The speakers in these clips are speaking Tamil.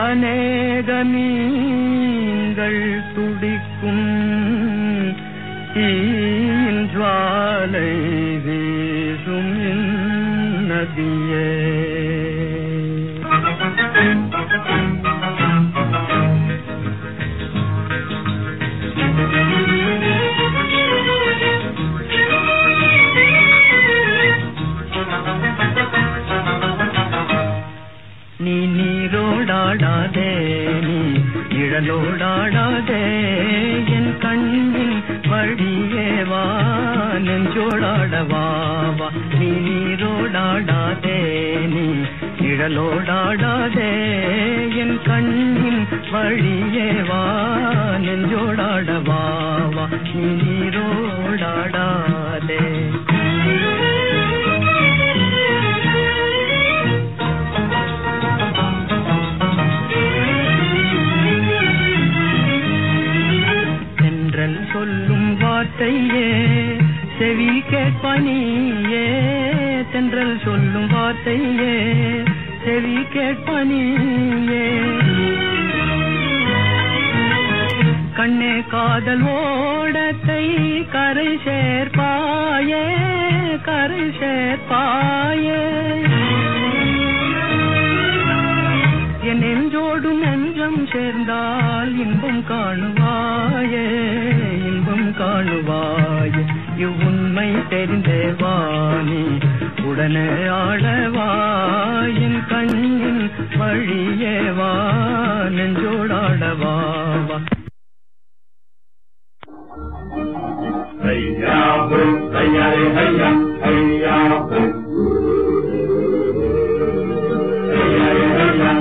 அநேக மீன்கள் துடிக்கும் தீயின் ஜுவாலை வீசும் நதியே நீ நீரோடாடாதே நீ நிழலோடாடாதே என் கண்ணின் வழியே வா நெஞ்சோடாடவா வா நீ நீரோடாடாதே நீ நிழலோடாடாதே என் கண்ணின் வழியே வா நெஞ்சோடாடவா வா நீ நீரோடாடாதே தென்றல் சொல்லும் வார்த்தையே செவி கேட்பனியே தென்றல் சொல்லும் வார்த்தையே செவி கேட்பனியே கண்ணே காதல் ஓடத்தை கரை சேர்ப்பாயே கரை சேர்ப்பாயே என் நெஞ்சோடு நெஞ்சம் சேர்ந்தால் இன்பம் காணுவாயே இன்பம் காணுவாயே இவ்வுண்மை தெரிந்தே வாணி உடனே ஆடவா என் கண்ணின் வழியே வா நெஞ்சோடாடவா வா هيا هو هيا هيا هيا هو هيا هيا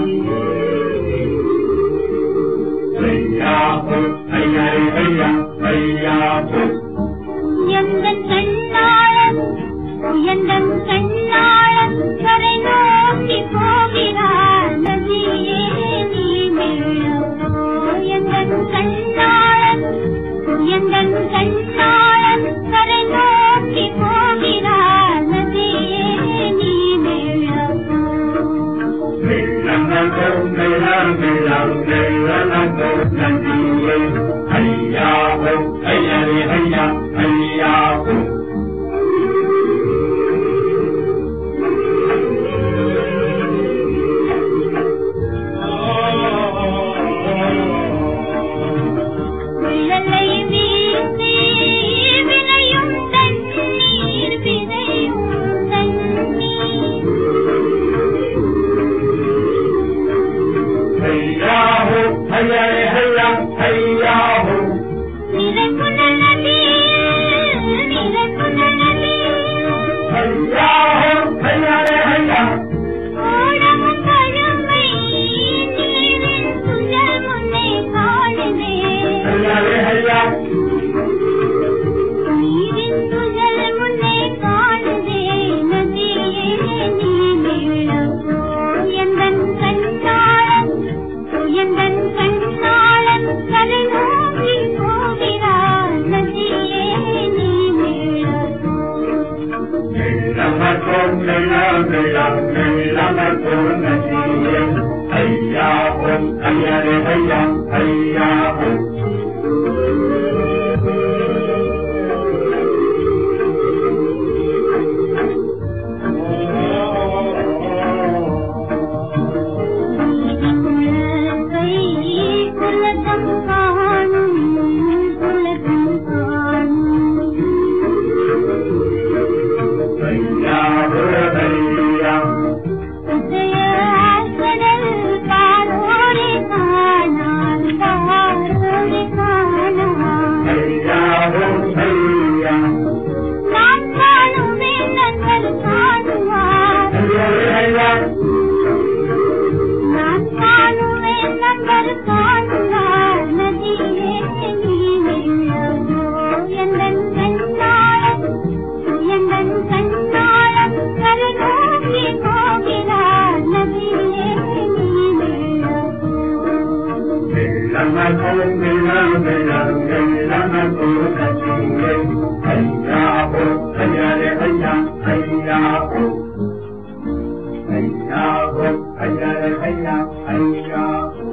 هيا هو هيا هيا هيا هو எந்தன் கண்ணாளன் எந்தன் கண்ணாளன் கரை நோக்கி போகிறார் நதியே நீ மேலோ எந்தன் கண்ணாளன் எந்தன் கண்ணாளன் கரை நோக்கி போகிறார் நதியே நீ மேலோ உள்ளலை வீசி வினையும் தண்ணீர் வினையும் தண்ணீர் நிலைக்குள்ள நதியில் நிலைக்குள்ள நதியில் ஓடமும் பழமை நீரின் சுழல் முன்னே காணுதே நீரின் சுழல் முன்னே காணுதே நதியே நீ மேளமோ எந்தன் கண்ணாளன் எந்தன் கண்ணாளன் கரை நோக்கி போகிறார் நதியே நீ மேளமோ குலத்தை குலதம் காணும் குலதம் காணும் உதயாசனல் பாரோரே காணான் பாரோரே காணான் நான் காணுவேன் நண்பர் காணுவார் நான் காணுவேன் நண்பர் காணுவார் நதியே நீ வெள்ளமோ எந்தன் கண்ணாளன் எந்தன் கண்ணாளன் கரை நோக்கி போகிறார் நதியே நீ வெள்ளமோ Hey, ஹையா ஹையா